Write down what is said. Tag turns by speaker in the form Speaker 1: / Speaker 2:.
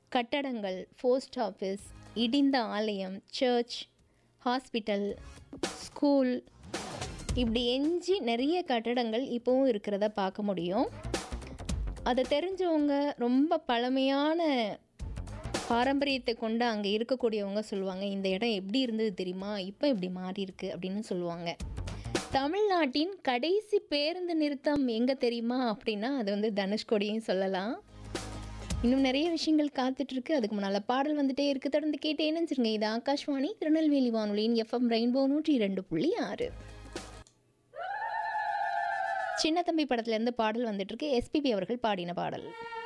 Speaker 1: கட்டடங்கள் post office இடிந்த ஆலயம் சர்ச் ஹாஸ்பிட்டல் ஸ்கூல் இப்படி எஞ்சி நிறைய கட்டடங்கள் இப்போவும் இருக்கிறத பார்க்க முடியும் அதை தெரிஞ்சவங்க ரொம்ப பழமையான பாரம்பரியத்தை கொண்டு அங்கே இருக்கக்கூடியவங்க சொல்லுவாங்க இந்த இடம் எப்படி இருந்தது தெரியுமா இப்போ இப்படி மாறி இருக்கு அப்படின்னு சொல்லுவாங்க தமிழ்நாட்டின் கடைசி பேருந்து நிறுத்தம் எங்கே தெரியுமா அப்படின்னா அது வந்து தனுஷ்கோடியும் சொல்லலாம் இன்னும் நிறைய விஷயங்கள் காத்துட்ருக்கு அதுக்கு முன்னால் பாடல் வந்துட்டே இருக்கு தொடர்ந்து கேட்டு இணைஞ்சிருங்க இது ஆகாஷ்வாணி திருநெல்வேலி வானொலியின் எஃப்எம் ரெயின்போ நூற்றி இரண்டு புள்ளி ஆறு சின்ன தம்பி படத்துலேருந்து பாடல் வந்துட்டுருக்கு எஸ்பிபி அவர்கள் பாடின பாடல்